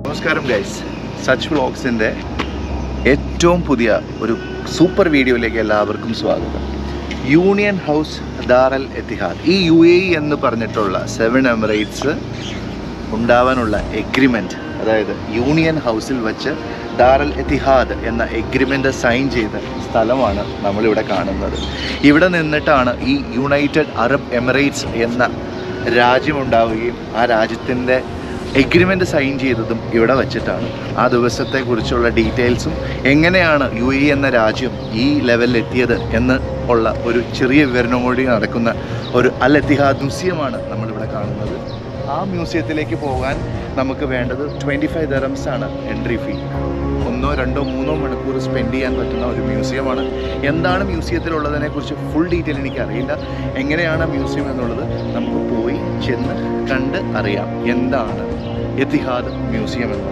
നമസ്കാരം guys such വ്ളോഗ്സിൻ്റെ ഏറ്റവും പുതിയ ഒരു സൂപ്പർ വീഡിയോയിലേക്ക് എല്ലാവർക്കും സ്വാഗതം യൂണിയൻ ഹൗസ് ദാറൽ എത്തിഹാദ് ഈ യു എ ഇ എന്ന് പറഞ്ഞിട്ടുള്ള സെവൻ എമിറേറ്റ്സ് ഉണ്ടാവാനുള്ള എഗ്രിമെൻറ്റ് അതായത് യൂണിയൻ ഹൗസിൽ വെച്ച് ദാറൽ എത്തിഹാദ് എന്ന എഗ്രിമെൻ്റ് സൈൻ ചെയ്ത സ്ഥലമാണ് നമ്മളിവിടെ കാണുന്നത് ഇവിടെ നിന്നിട്ടാണ് ഈ യുണൈറ്റഡ് അറബ് എമിറേറ്റ്സ് എന്ന രാജ്യമുണ്ടാവുകയും ആ രാജ്യത്തിൻ്റെ എഗ്രിമെൻ്റ് സൈൻ ചെയ്തതും ഇവിടെ വച്ചിട്ടാണ് ആ ദിവസത്തെക്കുറിച്ചുള്ള ഡീറ്റെയിൽസും എങ്ങനെയാണ് യു എ എന്ന രാജ്യം ഈ ലെവലിൽ എത്തിയത് എന്ന് ഉള്ള ഒരു ചെറിയ വിവരണം കൂടി നടക്കുന്ന ഒരു അൽ എത്തിഹാദ് മ്യൂസിയമാണ് നമ്മളിവിടെ കാണുന്നത് ആ മ്യൂസിയത്തിലേക്ക് പോകാൻ നമുക്ക് വേണ്ടത് ട്വൻറ്റി ഫൈവ് ദറംസ് ആണ് എൻട്രി ഫീ ഒന്നോ രണ്ടോ മൂന്നോ മണിക്കൂർ സ്പെൻഡ് ചെയ്യാൻ പറ്റുന്ന ഒരു മ്യൂസിയമാണ് എന്താണ് മ്യൂസിയത്തിലുള്ളതിനെ കുറിച്ച് ഫുൾ ഡീറ്റെയിൽ എനിക്കറിയില്ല എങ്ങനെയാണ് മ്യൂസിയം എന്നുള്ളത് നമുക്ക് പോയി ചെന്ന് കണ്ട് അറിയാം എന്താണ് എത്തിഹാദ് മ്യൂസിയം എന്നുള്ളത്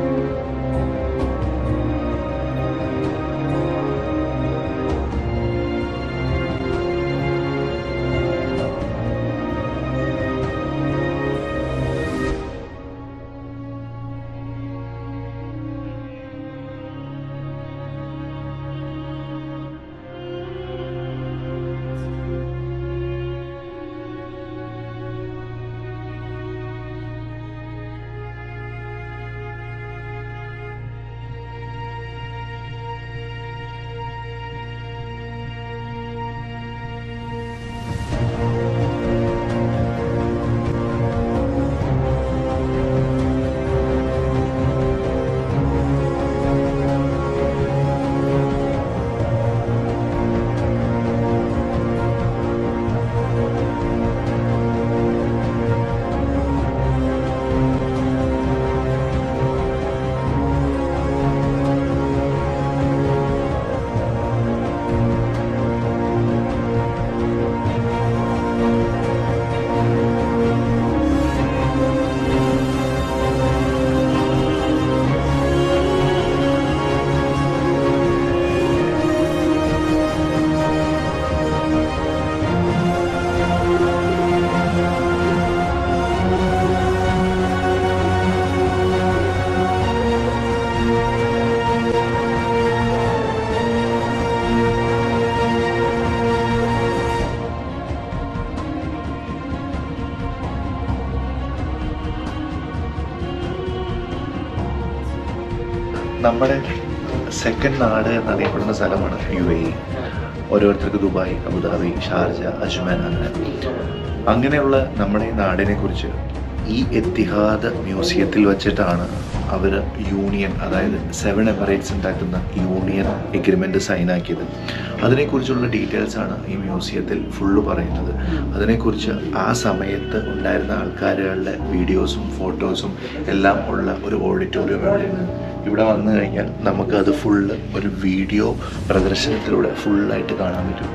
നമ്മുടെ സെക്കൻഡ് നാട് എന്നറിയപ്പെടുന്ന സ്ഥലമാണ് യു എ ഇ ഓരോരുത്തർക്ക് ദുബായ് അബുദാബി ഷാർജ അജ്മാൻ അങ്ങനെ അങ്ങനെയുള്ള നമ്മുടെ ഈ നാടിനെ കുറിച്ച് ഈ എത്തിഹാദ് മ്യൂസിയത്തിൽ വെച്ചിട്ടാണ് അവർ യൂണിയൻ അതായത് സെവൻ എമിറേറ്റ്സ് ഉണ്ടാക്കുന്ന യൂണിയൻ എഗ്രിമെൻ്റ് സൈൻ ആക്കിയത് അതിനെക്കുറിച്ചുള്ള ഡീറ്റെയിൽസ് ആണ് ഈ മ്യൂസിയത്തിൽ ഫുള്ള് പറയുന്നത് അതിനെക്കുറിച്ച് ആ സമയത്ത് ഉണ്ടായിരുന്ന ആൾക്കാരുടെ വീഡിയോസും ഫോട്ടോസും എല്ലാം ഉള്ള ഒരു ഓഡിറ്റോറിയം ഇവിടെയാണ് ഇവിടെ വന്നു കഴിഞ്ഞാൽ നമുക്കത് ഫുള്ള് ഒരു വീഡിയോ പ്രദർശനത്തിലൂടെ ഫുള്ളായിട്ട് കാണാൻ പറ്റും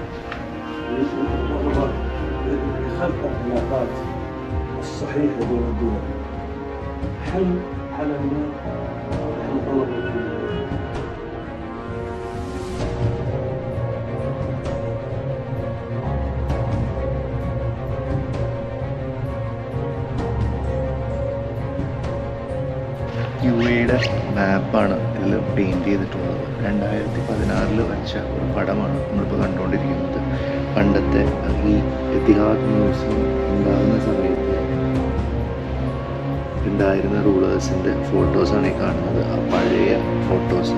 خلق العلاقات الصحيحة بين الدول حل على ما نحن طلبنا في യു എയുടെ മാപ്പാണ് ഇതിൽ പെയിൻറ് ചെയ്തിട്ടുള്ളത് രണ്ടായിരത്തി പതിനാറിൽ വെച്ച ഒരു പടമാണ് നമ്മളിപ്പോൾ കണ്ടുകൊണ്ടിരിക്കുന്നത് പണ്ടത്തെ ഈ എത്തിഹാദ് മ്യൂസിയം ഉണ്ടാകുന്ന സമയത്ത് ഉണ്ടായിരുന്ന റൂളേഴ്സിൻ്റെ ഫോട്ടോസാണ് ഈ കാണുന്നത് ആ പഴയ ഫോട്ടോസ്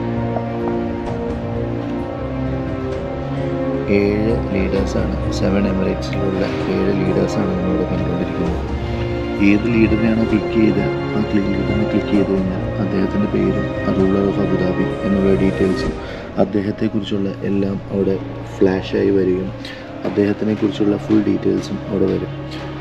ഏഴ് ലീഡേഴ്സാണ് സെവൻ എമിറേറ്റ്സിലുള്ള ഏഴ് ലീഡേഴ്സാണ് നമ്മളിവിടെ കണ്ടുകൊണ്ടിരിക്കുന്നത് ഏത് ലീഡറിനെയാണോ ക്ലിക്ക് ചെയ്ത് ആ ലീഡറിനെ ക്ലിക്ക് ചെയ്ത് കഴിഞ്ഞാൽ അദ്ദേഹത്തിൻ്റെ പേരും റൂളർ ഓഫ് അബുദാബി എന്നുള്ള ഡീറ്റെയിൽസും അദ്ദേഹത്തെക്കുറിച്ചുള്ള എല്ലാം അവിടെ ഫ്ലാഷായി വരികയും അദ്ദേഹത്തിനെ കുറിച്ചുള്ള ഫുൾ ഡീറ്റെയിൽസും അവിടെ വരും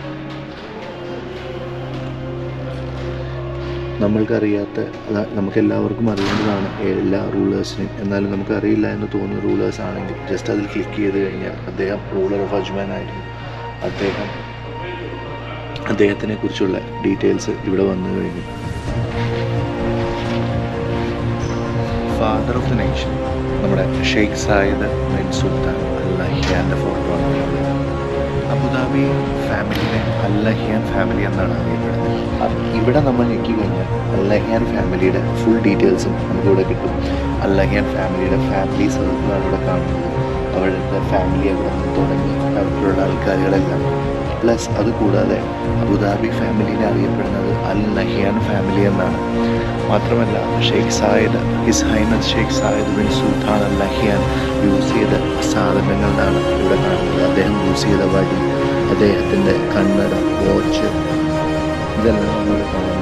നമ്മൾക്കറിയാത്ത അതാ- നമുക്കെല്ലാവർക്കും അറിയേണ്ടതാണ് എല്ലാ റൂളേഴ്സിനെയും എന്നാലും നമുക്കറിയില്ല എന്ന് തോന്നുന്ന റൂളേഴ്സ് ആണെങ്കിൽ ജസ്റ്റ് അതിൽ ക്ലിക്ക് ചെയ്ത് കഴിഞ്ഞാൽ അദ്ദേഹം റൂളർ ഓഫ് അജ്മാൻ ആയിരുന്നു അദ്ദേഹം അദ്ദേഹത്തിനെ കുറിച്ചുള്ള ഡീറ്റെയിൽസ് ഇവിടെ വന്നു കഴിഞ്ഞു ഫാദർ ഓഫ് ദ നേഷൻ നമ്മുടെ Sheikh Zayed bin Sultan Al നഹ്യാൻ്റെ ഫോട്ടോ ആണ് ഉള്ളത്. ആ അബുദാബി ഫാമിലിനെ അല്ലഹിയാൻ ഫാമിലി എന്നാണ് അറിയപ്പെടുന്നത് അ- ഇവിടെ നമ്മൾ ഞെക്കി കഴിഞ്ഞാൽ അല്ലഹിയാൻ ഫാമിലിയുടെ ഫുൾ ഡീറ്റെയിൽസും നമുക്കിവിടെ കിട്ടും അല്ലഹിയാൻ ഫാമിലിയുടെ ഫാമിലി സർക്കിളാണ് ഇവിടെ കാണുന്നത് അവരുടെ ഫാമിലി അവിടെ നിന്ന് തുടങ്ങി അവിടെയുള്ള ആൾക്കാരുകളെല്ലാം പ്ലസ് അതുകൂടാതെ അബുദാബി ഫാമിലിനെ അറിയപ്പെടുന്നത് അൽ നഹിയാൻ ഫാമിലി എന്നാണ് മാത്രമല്ല Sheikh Zayed His Highness Sheikh Zayed bin Sultan Al Nahyan use ചെയ്ത സാധനങ്ങളാണ് ഇവിടെ കാണുന്നത് അദ്ദേഹം യൂസ് ചെയ്ത വടി അദ്ദേഹത്തിൻ്റെ കണ്ണട വാച്ച് ഇതെല്ലാം നമ്മൾ കാണുന്നത്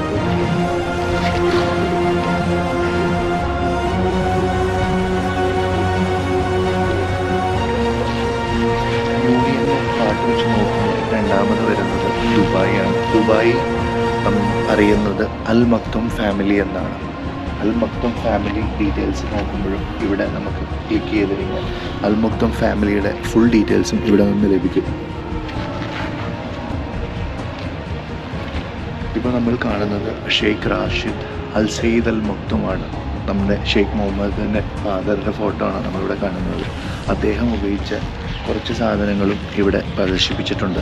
യൂണിയൻ്റെ പാട്ട് വെച്ച് നോക്കുമ്പോൾ രണ്ടാമത് വരുന്നത് ദുബായിയാണ് ദുബായ് ഉം, അറിയുന്നത് അൽ മക്തും ഫാമിലി എന്നാണ് അൽ മക്തും ഫാമിലി ഡീറ്റെയിൽസ് നോക്കുമ്പോഴും ഇവിടെ നമുക്ക് ക്ലിക്ക് ചെയ്ത് കഴിഞ്ഞാൽ അൽ മക്തും ഫാമിലിയുടെ ഫുൾ ഡീറ്റെയിൽസും ഇവിടെ നിന്ന് ലഭിക്കും ഇപ്പോൾ നമ്മൾ കാണുന്നത് ഷെയ്ഖ് റാഷിദ് അൽ സയ്യിദ് അൽ മക്തുമാണ് നമ്മുടെ ഷെയ്ഖ് മുഹമ്മദിൻ്റെ ഫാദറിൻ്റെ ഫോട്ടോ ആണ് നമ്മളിവിടെ കാണുന്നത് അദ്ദേഹം ഉപയോഗിച്ച കുറച്ച് സാധനങ്ങളും ഇവിടെ പ്രദർശിപ്പിച്ചിട്ടുണ്ട്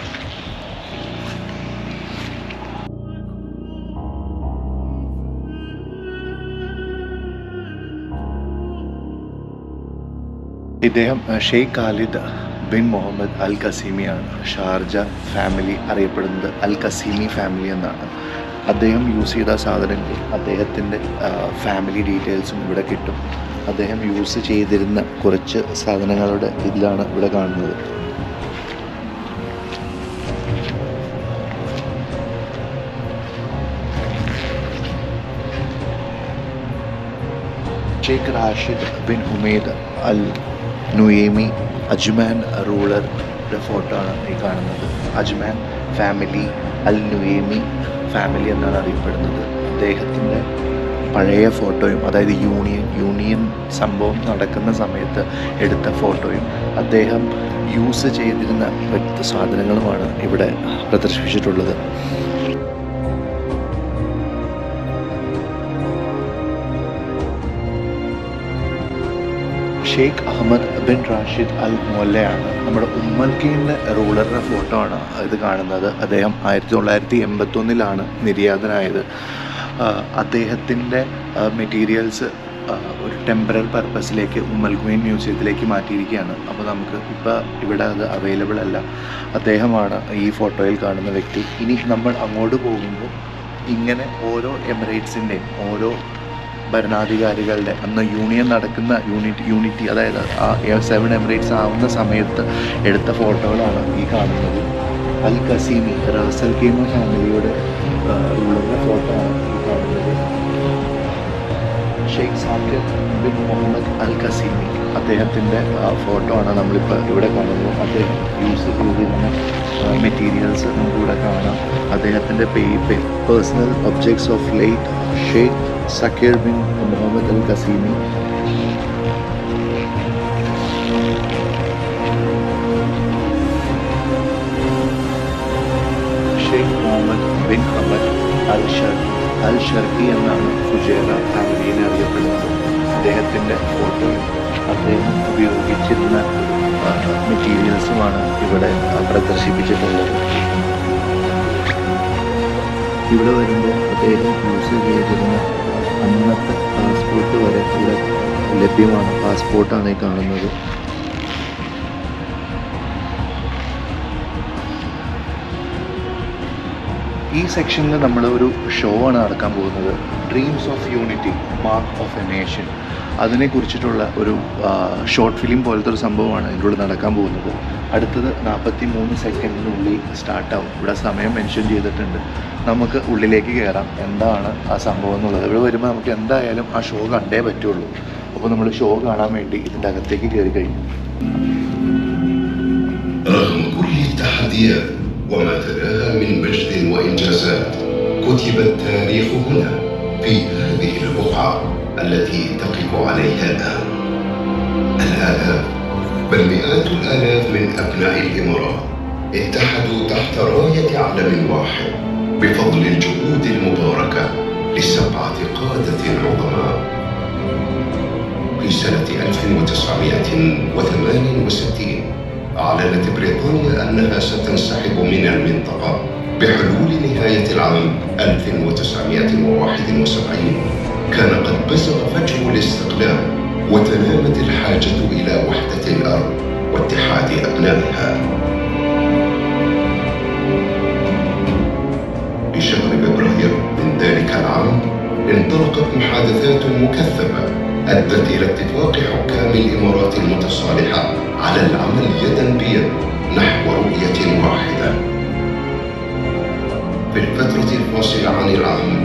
ഇദ്ദേഹം അഹ്, Sheikh Khalid bin Mohammed Al കസീമിയാണ് ഷാർജ ഫാമിലി അറിയപ്പെടുന്നത് അൽ കസീമി ഫാമിലി എന്നാണ് അദ്ദേഹം യൂസ് ചെയ്ത സാധനങ്ങൾ അദ്ദേഹത്തിൻ്റെ ഫാമിലി ഡീറ്റെയിൽസും ഇവിടെ കിട്ടും അദ്ദേഹം യൂസ് ചെയ്തിരുന്ന കുറച്ച് സാധനങ്ങളുടെ ഇതിലാണ് ഇവിടെ കാണുന്നത് Sheikh Rashid bin Humaid Al Nuaimi Ajman റൂളറുടെ ഫോട്ടോ ആണ് ഈ കാണുന്നത് Ajman family Al Nuaimi family എന്നാണ് അറിയപ്പെടുന്നത് അദ്ദേഹത്തിൻ്റെ പഴയ ഫോട്ടോയും അതായത് യൂണിയൻ യൂണിയൻ സംഭവം നടക്കുന്ന സമയത്ത് എടുത്ത ഫോട്ടോയും അദ്ദേഹം യൂസ് ചെയ്തിരുന്ന വ്യക്തി സാധനങ്ങളുമാണ് ഇവിടെ പ്രദർശിപ്പിച്ചിട്ടുള്ളത് Sheikh Ahmed bin Rashid Al മൊല്ലയാണ് നമ്മുടെ ഉമ്മൽക്കീൻ്റെ റൂളറുടെ ഫോട്ടോ ആണ് ഇത് കാണുന്നത് അദ്ദേഹം ആയിരത്തി തൊള്ളായിരത്തി എൺപത്തൊന്നിലാണ് നിര്യാതനായത് അദ്ദേഹത്തിൻ്റെ മെറ്റീരിയൽസ് ഒരു ടെമ്പറൽ പർപ്പസിലേക്ക് ഉമ്മൽ ക്വീൻ മ്യൂസിയത്തിലേക്ക് മാറ്റിയിരിക്കുകയാണ് അപ്പോൾ നമുക്ക് ഇപ്പോൾ ഇവിടെ അത് അവൈലബിൾ അല്ല അദ്ദേഹമാണ് ഈ ഫോട്ടോയിൽ കാണുന്ന വ്യക്തി ഇനി നമ്മൾ അങ്ങോട്ട് പോകുമ്പോൾ ഇങ്ങനെ ഓരോ എമിറേറ്റ്സിൻ്റെയും ഓരോ ഭരണാധികാരികളുടെ അന്ന് യൂണിയൻ നടക്കുന്ന യൂണിറ്റ് യൂണിറ്റി അതായത് ആ സെവൻ എമിറേറ്റ്സ് ആവുന്ന സമയത്ത് എടുത്ത ഫോട്ടോകളാണ് ഈ കാണുന്നത് അൽ കസീമി റാസൽ കീമ ഫാമിലിയുടെ റൂളറിൻ്റെ ഫോട്ടോ ആണ് ഈ കാണുന്നത് Sheikh Saqr bin Mohammed Al Qasimi അദ്ദേഹത്തിൻ്റെ ഫോട്ടോ ആണ് നമ്മളിപ്പോൾ ഇവിടെ കാണുന്നത് അദ്ദേഹം യൂസ് ചെയ്തിരുന്ന മെറ്റീരിയൽസ് നമുക്കിവിടെ കാണാം അദ്ദേഹത്തിൻ്റെ പേ personal objects of late Sheikh Saqr bin Mohammed Al Qasimi Sheikh Mohammed bin Hamad Al Sharqi Al Sharqi എന്നാണ് ഫുജേറ ഫാമിലിയെ അറിയപ്പെടുന്നത് അദ്ദേഹത്തിൻ്റെ ഫോട്ടോയും അദ്ദേഹം ഉപയോഗിച്ചിരുന്ന മെറ്റീരിയൽസുമാണ് ഇവിടെ ആ, പ്രദർശിപ്പിച്ചിട്ടുള്ളത് ഇവിടെ വരുമ്പോൾ അദ്ദേഹം യൂസ് ചെയ്തിരുന്ന അന്നത്തെ പാസ്പോർട്ട് വരെ ഇവിടെ ലഭ്യമാണ് പാസ്പോർട്ടാണ് ഈ കാണുന്നത് ഈ സെക്ഷനിൽ നമ്മൾ ഒരു ഷോ ആണ് നടക്കാൻ പോകുന്നത് dreams of unity mark of a nation അതിനെക്കുറിച്ചിട്ടുള്ള ഒരു ഷോർട്ട് ഫിലിം പോലത്തെ ഒരു സംഭവമാണ് ഇതിലൂടെ നടക്കാൻ പോകുന്നത് അടുത്തത് നാൽപ്പത്തി മൂന്ന് സെക്കൻഡിനുള്ളിൽ സ്റ്റാർട്ടാവും ഇവിടെ സമയം മെൻഷൻ ചെയ്തിട്ടുണ്ട് നമുക്ക് ഉള്ളിലേക്ക് കയറാം എന്താണ് ആ സംഭവം എന്നുള്ളത് ഇവിടെ വരുമ്പോൾ നമുക്ക് എന്തായാലും ആ ഷോ കണ്ടേ പറ്റുള്ളൂ അപ്പോൾ നമ്മൾ ഷോ കാണാൻ വേണ്ടി ഇതിൻ്റെ അകത്തേക്ക് കയറി കഴിഞ്ഞു رغم كل التحديات وما تلاها من مجد وإنجازات كتب التاريخ هنا في هذه البقعة التي تقف عليها الآن الآلاف بل مئات الآلاف من أبناء الإمارات اتحدوا تحت راية علم واحد بفضل الجهود المباركة لسبعة قادة عظماء في سنة 1968 أعلنت بريطانيا أنها ستنسحب من المنطقة بحلول نهاية العام 1971 كان قد بزغ فجر الاستقلال وتنامت الحاجة إلى وحدة الأرض واتحاد أبنائها في شهر فبراير من ذلك العام انطلقت محادثات مكثفة أدت إلى اتفاق حكام الإمارات المتصالحة على العمل يدا بيد نحو رؤية واحدة في الفترة الفاصلة عن العام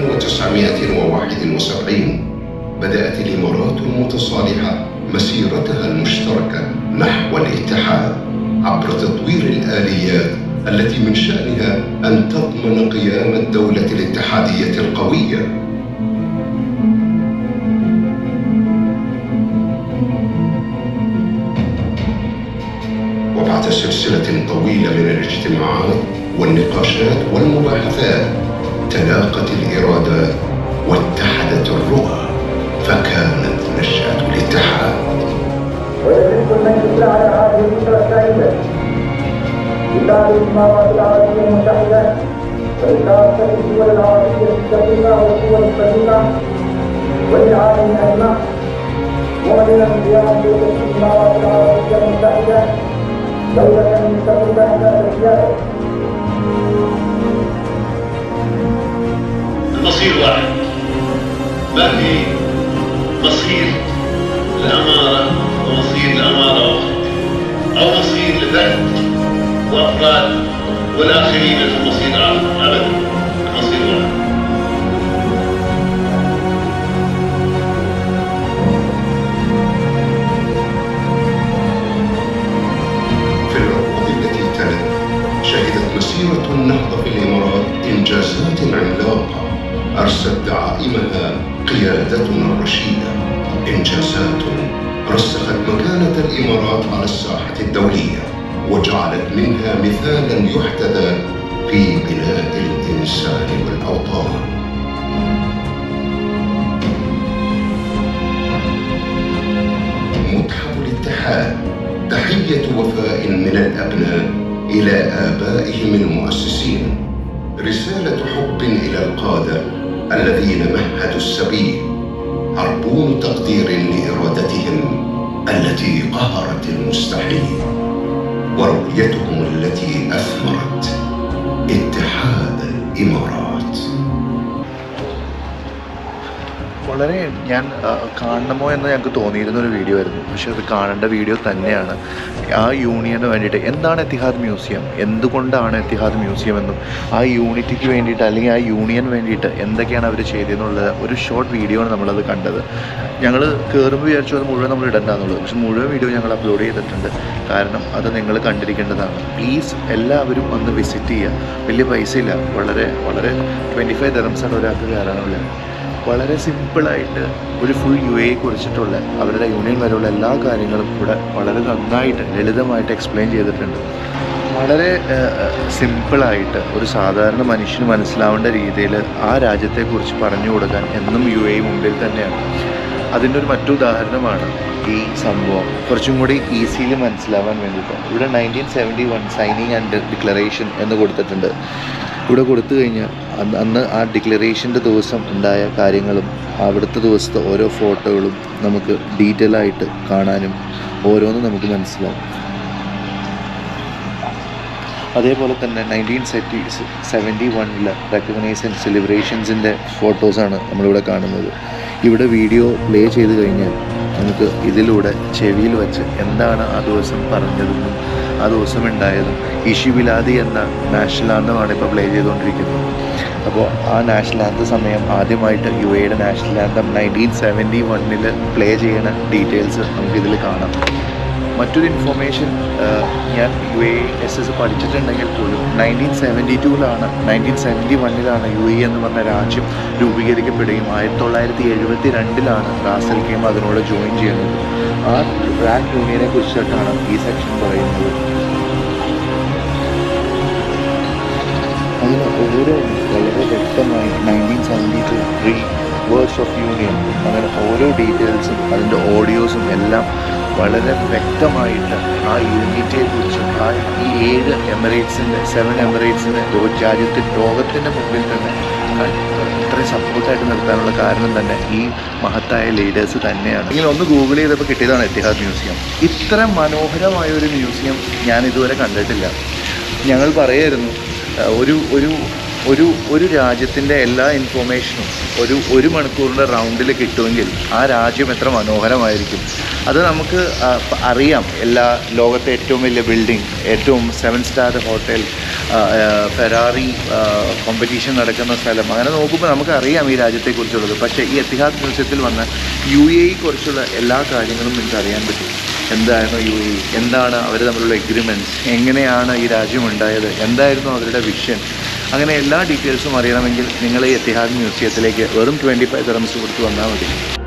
1971 بدأت الإمارات المتصالحة مسيرتها المشتركة نحو الاتحاد عبر تطوير الآليات التي من شأنها أن تضمن قيام الدولة الاتحادية القوية وبعد سلسلة طويلة من الاجتماعات والنقاشات والمباحثات تلاقت الإرادات واتحدت الرؤى فكانت نشأة الاتحاد ويجب ان يدل على هذه الفكره السائده لتعرف الامارات العربيه المتحده ولكافه الدول العربيه الشقيقه والدول الصديقه وللعالم اجمع معلنا قيام دوله الامارات العربيه المتحده دوله مستقله ذات سياده المصير واحد ما في مصير الأمارة ومصير الأمارة وحد أو مصير لفرد وأفراد والآخرين في مصير آخر أبدا المصير واحد في العقود التي تلت شهدت مسيرة النهضة في الإمارات إنجازات عملاقة أرست دعائمها قيادتنا الرشيدة إنجازات رسخت مكانة الإمارات على الساحة الدولية وجعلت منها مثالا يحتذى في بناء الإنسان والأوطان متحف الاتحاد تحية وفاء من الأبناء إلى آبائهم المؤسسين رسالة حب إلى القادة الذين مهدوا السبيل عربون تقدير لإرادتهم التي قهرت المستحيل ورؤيتهم التي أثمرت اتحاد الإمارات വളരെ ഞാൻ ആ, കാണണമോ എന്ന് ഞങ്ങൾക്ക് തോന്നിയിരുന്ന ഒരു വീഡിയോ ആയിരുന്നു പക്ഷെ അത് കാണേണ്ട വീഡിയോ തന്നെയാണ് ആ യൂണിയന് വേണ്ടിയിട്ട് എന്താണ് എത്തിഹാദ് മ്യൂസിയം എന്തുകൊണ്ടാണ് എത്തിഹാദ് മ്യൂസിയം എന്നും ആ യൂണിറ്റിക്ക് വേണ്ടിയിട്ട് അല്ലെങ്കിൽ ആ യൂണിയൻ വേണ്ടിയിട്ട് എന്തൊക്കെയാണ് അവർ ചെയ്തതെന്നുള്ളത് ഒരു ഷോർട്ട് വീഡിയോ ആണ് നമ്മളത് കണ്ടത് ഞങ്ങൾ കയറുമ്പോൾ വിചാരിച്ചു അത് മുഴുവൻ നമ്മൾ ഇടണ്ടെന്നുള്ളത് പക്ഷെ മുഴുവൻ വീഡിയോ ഞങ്ങൾ അപ്ലോഡ് ചെയ്തിട്ടുണ്ട് കാരണം അത് നിങ്ങൾ കണ്ടിരിക്കേണ്ടതാണ് പ്ലീസ് എല്ലാവരും ഒന്ന് വിസിറ്റ് ചെയ്യുക വലിയ പൈസ ഇല്ല വളരെ വളരെ ട്വൻറ്റി ഫൈവ് ദറംസാണ് ഒരാൾക്ക് കയറാനുള്ളത് വളരെ സിമ്പിളായിട്ട് ഒരു ഫുൾ യു എയെ കുറിച്ചിട്ടുള്ള അവരുടെ യൂണിയൻ വരെയുള്ള എല്ലാ കാര്യങ്ങളും ഇവിടെ വളരെ നന്നായിട്ട് ലളിതമായിട്ട് എക്സ്പ്ലെയിൻ ചെയ്തിട്ടുണ്ട് വളരെ സിമ്പിളായിട്ട് ഒരു സാധാരണ മനുഷ്യന് മനസ്സിലാവേണ്ട രീതിയിൽ ആ രാജ്യത്തെക്കുറിച്ച് പറഞ്ഞു കൊടുക്കാൻ എന്നും യു എ മുമ്പിൽ തന്നെയാണ് അതിൻ്റെ ഒരു മറ്റു ഉദാഹരണമാണ് ഈ സംഭവം കുറച്ചും കൂടി ഈസിയിൽ മനസ്സിലാവാൻ വേണ്ടിയിട്ട് ഇവിടെ nineteen seventy one signing and declaration എന്ന് കൊടുത്തിട്ടുണ്ട് ഇവിടെ കൊടുത്തു കഴിഞ്ഞാൽ അന്ന് അന്ന് ആ ഡിക്ലറേഷൻ്റെ ദിവസം ഉണ്ടായ കാര്യങ്ങളും അവിടുത്തെ ദിവസത്തെ ഓരോ ഫോട്ടോകളും നമുക്ക് ഡീറ്റെയിൽ ആയിട്ട് കാണാനും ഓരോന്നും നമുക്ക് മനസ്സിലാവും അതേപോലെ തന്നെ നയൻറ്റീൻ സെറ്റി സെവൻറ്റി വണ്ണിൽ റെക്കഗ്നൈസ് ആൻഡ് സെലിബ്രേഷൻസിൻ്റെ ഫോട്ടോസാണ് നമ്മളിവിടെ കാണുന്നത് ഇവിടെ വീഡിയോ പ്ലേ ചെയ്ത് കഴിഞ്ഞാൽ നമുക്ക് ഇതിലൂടെ ചെവിയിൽ വെച്ച് എന്താണ് ആ ദിവസം പറഞ്ഞതെന്നും ആ ദിവസം ഉണ്ടായതും ഇഷിവിലാദി എന്ന നാഷണൽ ആന്തമാണ് ഇപ്പോൾ പ്ലേ ചെയ്തുകൊണ്ടിരിക്കുന്നത് അപ്പോൾ ആ നാഷണൽ ആന്തം സമയം ആദ്യമായിട്ട് യു എയുടെ നാഷണൽ ആന്തം നയൻറ്റീൻ സെവൻറ്റി വണ്ണിൽ പ്ലേ ചെയ്യുന്ന ഡീറ്റെയിൽസ് നമുക്കിതിൽ കാണാം മറ്റൊരു ഇൻഫോർമേഷൻ ഞാൻ യു എ എസ് എസ് പഠിച്ചിട്ടുണ്ടെങ്കിൽ പോലും നയൻറ്റീൻ സെവൻറ്റി ടൂവിലാണ് നയൻറ്റീൻ സെവൻറ്റി വണ്ണിലാണ് യു എ എന്ന് പറഞ്ഞ രാജ്യം രൂപീകരിക്കപ്പെടുകയും ആയിരത്തി തൊള്ളായിരത്തി എഴുപത്തി രണ്ടിലാണ് റാസൽ കെയും അതിനോട് ജോയിൻ ചെയ്യുന്നത് ആ റാങ്ക് യൂണിയനെ കുറിച്ചിട്ടാണ് ഈ സെക്ഷൻ പറയുന്നത് അതിന് ഓരോ വളരെ വ്യക്തമായി nineteen seventy two three words of union അങ്ങനെ ഓരോ ഡീറ്റെയിൽസും അതിൻ്റെ ഓഡിയോസും എല്ലാം വളരെ വ്യക്തമായിട്ട് ആ യൂണിറ്റിയെ കുറിച്ചും ആ ഈ ഏഴ് എമിറേറ്റ്സിൻ്റെ സെവൻ എമിറേറ്റ്സിനെ രാജ്യത്തിൽ ലോകത്തിൻ്റെ മുമ്പിൽ തന്നെ ഇത്രയും സപ്പോർട്ടായിട്ട് നിർത്താനുള്ള കാരണം തന്നെ ഈ മഹത്തായ ലീഡേഴ്സ് തന്നെയാണ് ഇങ്ങനെ ഒന്ന് ഗൂഗിൾ ചെയ്തപ്പോൾ കിട്ടിയതാണ് എത്തിഹാദ് മ്യൂസിയം ഇത്ര മനോഹരമായ ഒരു മ്യൂസിയം ഞാൻ ഇതുവരെ കണ്ടിട്ടില്ല ഞങ്ങൾ പറയായിരുന്നു ആ, ഒരു ഒരു ഒരു ഒരു രാജ്യത്തിൻ്റെ എല്ലാ ഇൻഫോർമേഷനും ഒരു ഒരു മണിക്കൂറിൻ്റെ റൗണ്ടിൽ കിട്ടുമെങ്കിൽ ആ രാജ്യം എത്ര മനോഹരമായിരിക്കും അത് നമുക്ക് ആ, പ- അറിയാം എല്ലാ ലോകത്തെ ഏറ്റവും വലിയ ബിൽഡിംഗ് ഏറ്റവും seven star hotel Ferrari competition നടക്കുന്ന സ്ഥലം അങ്ങനെ നോക്കുമ്പോൾ നമുക്കറിയാം ഈ രാജ്യത്തെക്കുറിച്ചുള്ളത് പക്ഷേ ഈ എത്തിഹാദ് മ്യൂസിയത്തിൽ വന്ന യു എ കുറിച്ചുള്ള എല്ലാ കാര്യങ്ങളും നിങ്ങൾക്ക് അറിയാൻ പറ്റും എന്തായിരുന്നു യു എ എന്താണ് അവർ തമ്മിലുള്ള എഗ്രിമെൻറ്റ്സ് എങ്ങനെയാണ് ഈ രാജ്യം ഉണ്ടായത് എന്തായിരുന്നു അവരുടെ വിഷൻ അങ്ങനെ എല്ലാ ഡീറ്റെയിൽസും അറിയണമെങ്കിൽ നിങ്ങൾ ഈ എത്തിഹാദ് മ്യൂസിയത്തിലേക്ക് വെറും ട്വൻറ്റി ഫൈവ് തെറംസ് കൊടുത്ത് വന്നാൽ മതി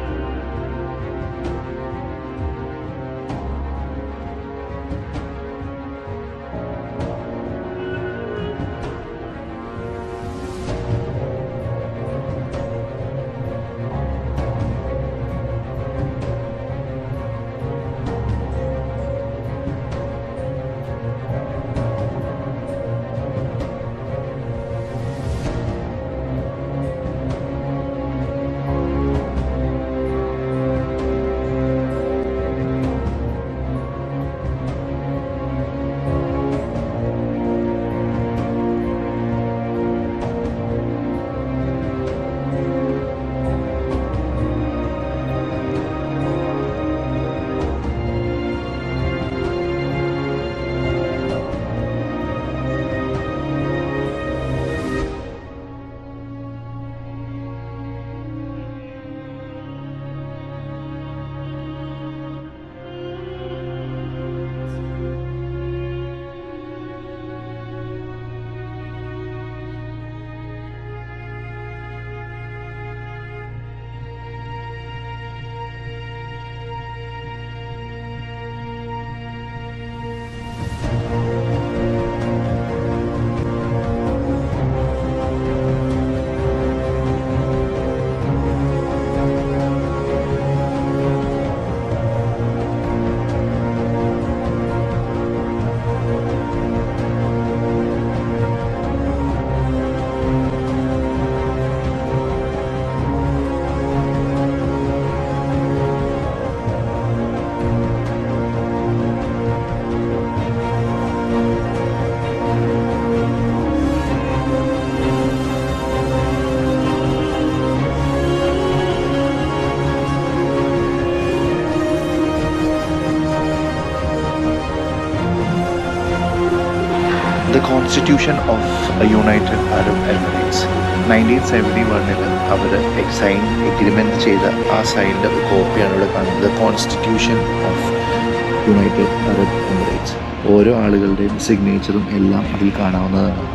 the constitution of United Arab Emirates nineteen seventy വണ്ണിൽ അവർ സൈൻ എഗ്രിമെൻറ്റ് ചെയ്ത ആ സൈനിൻ്റെ ഒരു കോപ്പിയാണ് ഇവിടെ കാണുന്നത് constitution of United Arab Emirates ഓരോ ആളുകളുടെയും സിഗ്നേച്ചറും എല്ലാം അതിൽ കാണാവുന്നതാണ്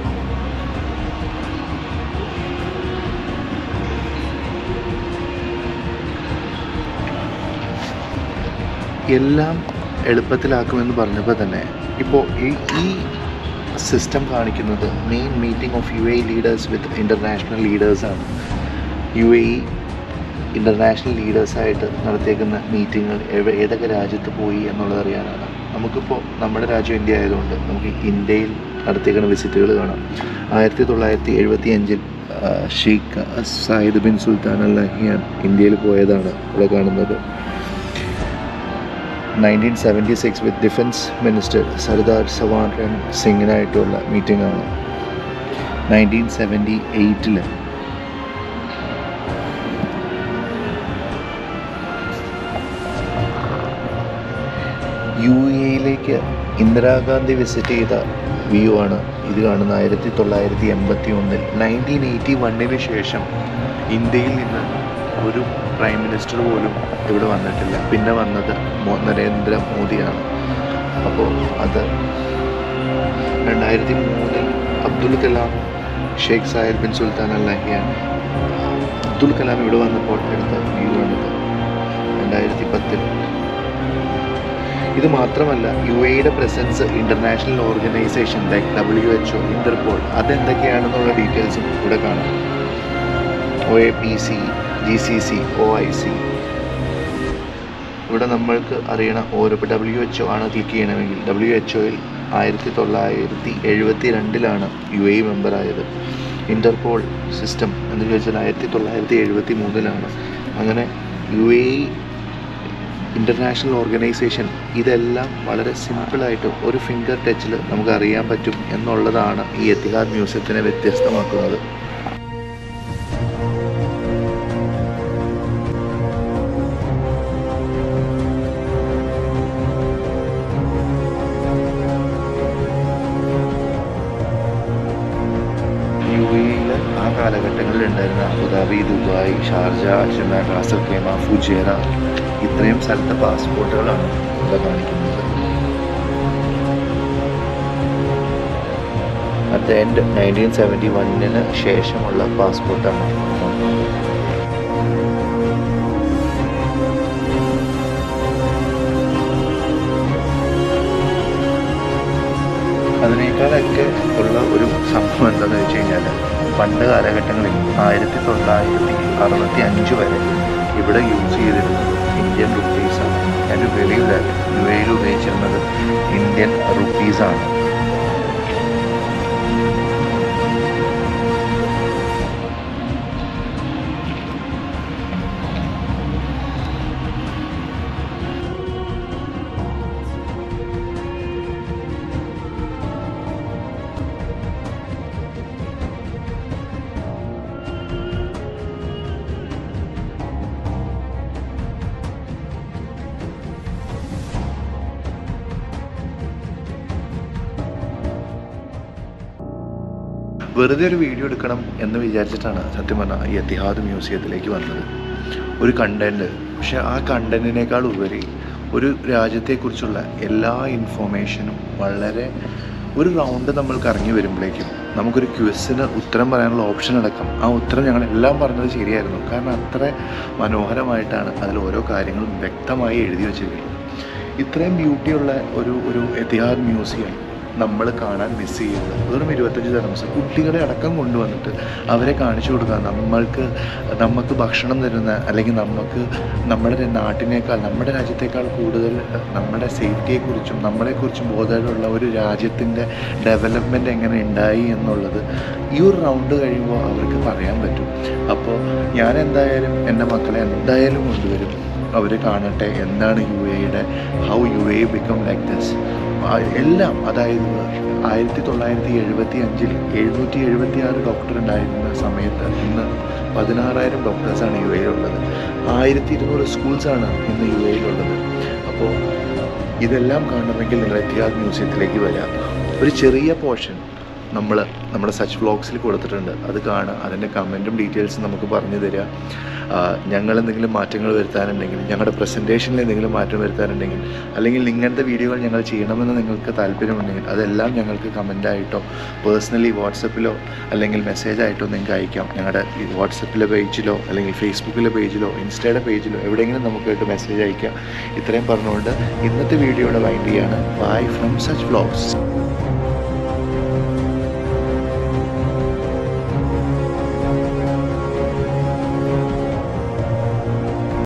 എല്ലാം എളുപ്പത്തിലാക്കുമെന്ന് പറഞ്ഞപ്പോൾ തന്നെ ഇപ്പോൾ ഈ ഈ സിസ്റ്റം കാണിക്കുന്നത് main meeting of U A leaders with international ലീഡേഴ്സാണ് യു എ ഇ ഇൻ്റർനാഷണൽ ലീഡേഴ്സായിട്ട് നടത്തിയേക്കുന്ന മീറ്റിങ്ങുകൾ എവ ഏതൊക്കെ രാജ്യത്ത് പോയി എന്നുള്ളത് അറിയാനാണ് നമുക്കിപ്പോൾ നമ്മുടെ രാജ്യം ഇന്ത്യ ആയതുകൊണ്ട് നമുക്ക് ഇന്ത്യയിൽ നടത്തിയേക്കുന്ന വിസിറ്റുകൾ കാണാം ആയിരത്തി തൊള്ളായിരത്തി എഴുപത്തി അഞ്ചിൽ Sheikh Zayed bin Sultan Al Nahyan ഇന്ത്യയിൽ പോയതാണ് ഇവിടെ കാണുന്നത് nineteen seventy six with defence minister Sardar സവാൻ run സിംഗിനായിട്ടുള്ള meeting ആണ് നയൻറ്റീൻ സെവൻറ്റി എയ്റ്റിൽ യു എയിലേക്ക് ഇന്ദിരാഗാന്ധി വിസിറ്റ് ചെയ്ത വ്യൂ ആണ് ഇത് കാണുന്ന ആയിരത്തി തൊള്ളായിരത്തി എൺപത്തി ഒന്നിൽ നയൻറ്റീൻ എയ്റ്റി വണ്ണിന് ശേഷം ഇന്ത്യയിൽ നിന്ന് ഒരു പ്രൈം മിനിസ്റ്റർ പോലും ഇവിടെ വന്നിട്ടില്ല പിന്നെ വന്നത് മോ- നരേന്ദ്ര മോദിയാണ് അപ്പോൾ അത് രണ്ടായിരത്തി മൂന്നിൽ Abdul Kalam Sheikh Zayed bin Sultan Al Nahyan Abdul Kalam ഇവിടെ വന്നപ്പോൾ എടുത്ത വ്യൂ ആണിത് രണ്ടായിരത്തി പത്തിൽ ഇത് മാത്രമല്ല യു എയുടെ presence international organisation like W H O Interpol അതെന്തൊക്കെയാണെന്നുള്ള ഡീറ്റെയിൽസും ഇവിടെ കാണാം O A P C G C C O I C ഇവിടെ നമ്മൾക്ക് അറിയണ ഓരോ ഇപ്പോൾ ഡബ്ല്യു എച്ച് ഒ ആണ് ക്ലിക്ക് ചെയ്യണമെങ്കിൽ ഡബ്ല്യു എച്ച് ഒയിൽ ആയിരത്തി തൊള്ളായിരത്തി എഴുപത്തി രണ്ടിലാണ് യു എ മെമ്പറായത് ഇൻ്റർപോൾ സിസ്റ്റം എന്ന് ചോദിച്ചാൽ ആയിരത്തി തൊള്ളായിരത്തി എഴുപത്തി മൂന്നിലാണ് അങ്ങനെ യു എ ഇൻ്റർനാഷണൽ ഓർഗനൈസേഷൻ ഇതെല്ലാം വളരെ സിമ്പിളായിട്ട് ഒരു ഫിംഗർ ടച്ചിൽ നമുക്ക് അറിയാൻ പറ്റും എന്നുള്ളതാണ് ഈ എത്തിഹാദ് മ്യൂസിയത്തിനെ വ്യത്യസ്തമാക്കുന്നത് യു എയിൽ ആ കാലഘട്ടങ്ങളിൽ ഉണ്ടായിരുന്ന Abu Dhabi Dubai Sharjah Ajman Ras al Khaimah Fujairah ഇത്രയും സ്ഥലത്തെ പാസ്പോർട്ടുകളാണ് ഇവിടെ കാണിക്കുന്നത് at the end nineteen seventy വണ്ണിന് ശേഷമുള്ള പാസ്പോർട്ടാണ് അതിനേക്കാളൊക്കെ ഉള്ള ഒരു സംഭവം എന്താണെന്ന് വെച്ച് കഴിഞ്ഞാൽ പണ്ട് കാലഘട്ടങ്ങളിൽ ആയിരത്തി തൊള്ളായിരത്തി അറുപത്തി അഞ്ച് വരെ ഇവിടെ യൂസ് ചെയ്തിരുന്നത് ഇന്ത്യൻ റുപ്പീസാണ് അതിൻ്റെ വെളിയിൽ യു എയിൽ ഉപയോഗിച്ചിരുന്നത് ഇന്ത്യൻ റുപ്പീസാണ് വെറുതെ ഒരു വീഡിയോ എടുക്കണം എന്ന് വിചാരിച്ചിട്ടാണ് സത്യം പറഞ്ഞാൽ ഈ എത്തിഹാദ് മ്യൂസിയത്തിലേക്ക് വന്നത് ഒരു കണ്ടൻറ്റ് പക്ഷെ ആ കണ്ടൻറ്റിനേക്കാൾ ഉപരി ഒരു രാജ്യത്തെക്കുറിച്ചുള്ള എല്ലാ ഇൻഫോർമേഷനും വളരെ ഒരു റൗണ്ട് നമ്മൾ കറങ്ങി വരുമ്പോഴേക്കും നമുക്കൊരു ക്വിസിന് ഉത്തരം പറയാനുള്ള ഓപ്ഷൻ അടക്കം ആ ഉത്തരം ഞങ്ങൾ എല്ലാം പറഞ്ഞത് ശരിയായിരുന്നു കാരണം അത്ര മനോഹരമായിട്ടാണ് അതിൽ ഓരോ കാര്യങ്ങളും വ്യക്തമായി എഴുതി വച്ചിരിക്കുന്നത് ഇത്രയും ബ്യൂട്ടിയുള്ള ഒരു ഒരു എത്തിഹാദ് മ്യൂസിയം നമ്മൾ കാണാൻ മിസ് ചെയ്യുന്നത് വെറും ഇരുപത്തഞ്ച് തരംസ് കുട്ടികളെ അടക്കം കൊണ്ടുവന്നിട്ട് അവരെ കാണിച്ചു കൊടുക്കുക നമ്മൾക്ക് നമുക്ക് ഭക്ഷണം തരുന്ന അല്ലെങ്കിൽ നമുക്ക് നമ്മുടെ നാട്ടിനേക്കാൾ നമ്മുടെ രാജ്യത്തേക്കാൾ കൂടുതൽ നമ്മുടെ സേഫ്റ്റിയെക്കുറിച്ചും നമ്മളെക്കുറിച്ചും ബോധമുള്ള ഒരു രാജ്യത്തിൻ്റെ ഡെവലപ്മെൻറ്റ് എങ്ങനെ ഉണ്ടായി എന്നുള്ളത് ഈ ഒരു റൗണ്ട് കഴിയുമ്പോൾ അവർക്ക് പറയാൻ പറ്റും അപ്പോൾ ഞാൻ എന്തായാലും എൻ്റെ മക്കളെ എന്തായാലും കൊണ്ടുവരും അവർ കാണട്ടെ എന്താണ് യു എയുടെ how U A become like this എല്ലാം അതായത് ആയിരത്തി തൊള്ളായിരത്തി എഴുപത്തി അഞ്ചിൽ എഴുന്നൂറ്റി എഴുപത്തി ആറ് ഡോക്ടർ ഉണ്ടായിരുന്ന സമയത്ത് ഇന്ന് പതിനാറായിരം ഡോക്ടേഴ്സാണ് യു എയിലുള്ളത് ആയിരത്തി ഇരുന്നൂറ് സ്കൂൾസാണ് ഇന്ന് യു എയിലുള്ളത് അപ്പോൾ ഇതെല്ലാം കാണണമെങ്കിൽ നിങ്ങൾ എത്തിയാദ് മ്യൂസിയത്തിലേക്ക് വരാം ഒരു ചെറിയ പോർഷൻ നമ്മൾ നമ്മുടെ സച്ച് വ്ളോഗ്സിൽ കൊടുത്തിട്ടുണ്ട് അത് കാണുക അതിൻ്റെ കമൻറ്റും ഡീറ്റെയിൽസും നമുക്ക് പറഞ്ഞു തരിക ഞങ്ങൾ എന്തെങ്കിലും മാറ്റങ്ങൾ വരുത്താനുണ്ടെങ്കിൽ ഞങ്ങളുടെ പ്രസൻറ്റേഷനിൽ എന്തെങ്കിലും മാറ്റം വരുത്താനുണ്ടെങ്കിൽ അല്ലെങ്കിൽ ഇങ്ങനത്തെ വീഡിയോകൾ ഞങ്ങൾ ചെയ്യണമെന്ന് നിങ്ങൾക്ക് താല്പര്യമുണ്ടെങ്കിൽ അതെല്ലാം ഞങ്ങൾക്ക് കമൻ്റായിട്ടോ പേഴ്സണലി വാട്സപ്പിലോ അല്ലെങ്കിൽ മെസ്സേജായിട്ടോ നിങ്ങൾക്ക് അയക്കാം ഞങ്ങളുടെ ഈ വാട്സപ്പിലെ പേജിലോ അല്ലെങ്കിൽ ഫേസ്ബുക്കിലെ പേജിലോ ഇൻസ്റ്റയുടെ പേജിലോ എവിടെയെങ്കിലും നമുക്കായിട്ട് മെസ്സേജ് അയക്കാം ഇത്രയും പറഞ്ഞുകൊണ്ട് ഇന്നത്തെ വീഡിയോയുടെ വൈൻഡ് ചെയ്യാണ് ബൈ ഫ്രം സച്ച് വ്ളോഗ്സ്